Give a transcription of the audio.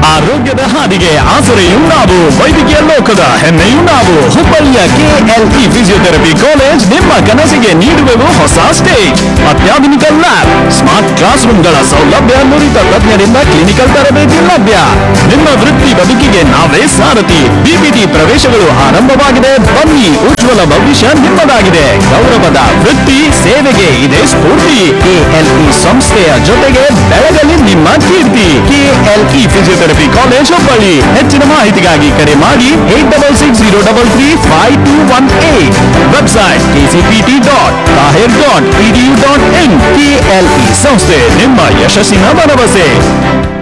ಆರೋಗ್ಯದ ಹಾದಿಗೆ ಆಸರೆಯೂ ನಾವು ವೈದ್ಯಕೀಯ ಲೋಕದ ಹೆಮ್ಮೆಯೂ ನಾವು ಹುಬ್ಬಳ್ಳಿಯ ಕೆಎಲ್ಇ ಫಿಸಿಯೋಥೆರಪಿ ಕಾಲೇಜ್ ನಿಮ್ಮ ಕನಸಿಗೆ ನೀಡುವೆವು ಹೊಸ ಸ್ಟೇಜ್ ಅತ್ಯಾಧುನಿಕ ಲ್ಯಾಬ್ ಸ್ಮಾರ್ಟ್ ಕ್ಲಾಸ್ ರೂಮ್ಗಳ ಸೌಲಭ್ಯ ನುರಿತ ತಜ್ಞರಿಂದ ಕ್ಲಿನಿಕಲ್ ತರಬೇತಿ ಲಭ್ಯ ನಿಮ್ಮ ವೃತ್ತಿ ಬದುಕಿಗೆ ನಾವೇ ಸಾರಥಿ ಬಿಪಿಟಿ ಪ್ರವೇಶಗಳು ಆರಂಭವಾಗಿದೆ ಬನ್ನಿ ಉಜ್ವಲ ಭವಿಷ್ಯ ನಿಮ್ಮದಾಗಿದೆ ಗೌರವದ ವೃತ್ತಿ ಸೇವೆಗೆ ಇದೆ ಸ್ಫೂರ್ತಿ ಕೆಎಲ್ಇ ಸಂಸ್ಥೆಯ ಜೊತೆಗೆ ಬೆಳಗಲಿ ನಿಮ್ಮ ಕೀರ್ತಿ ಕೆಎಲ್ಇ ಫಿಸಿಯೋಥೆರಪಿ ಕಾಲೇಜ್ ಹುಬ್ಬಳ್ಳಿ ಹೆಚ್ಚಿನ ಮಾಹಿತಿಗಾಗಿ ಕರೆ ಮಾಡಿ eight double six zero double three five two one eight website KCPT dot ತಾಹಿರ್ dot EDU dot in KLE ಸಂಸ್ಥೆ ನಿಮ್ಮ ಯಶಸ್ಸಿನ ಭರವಸೆ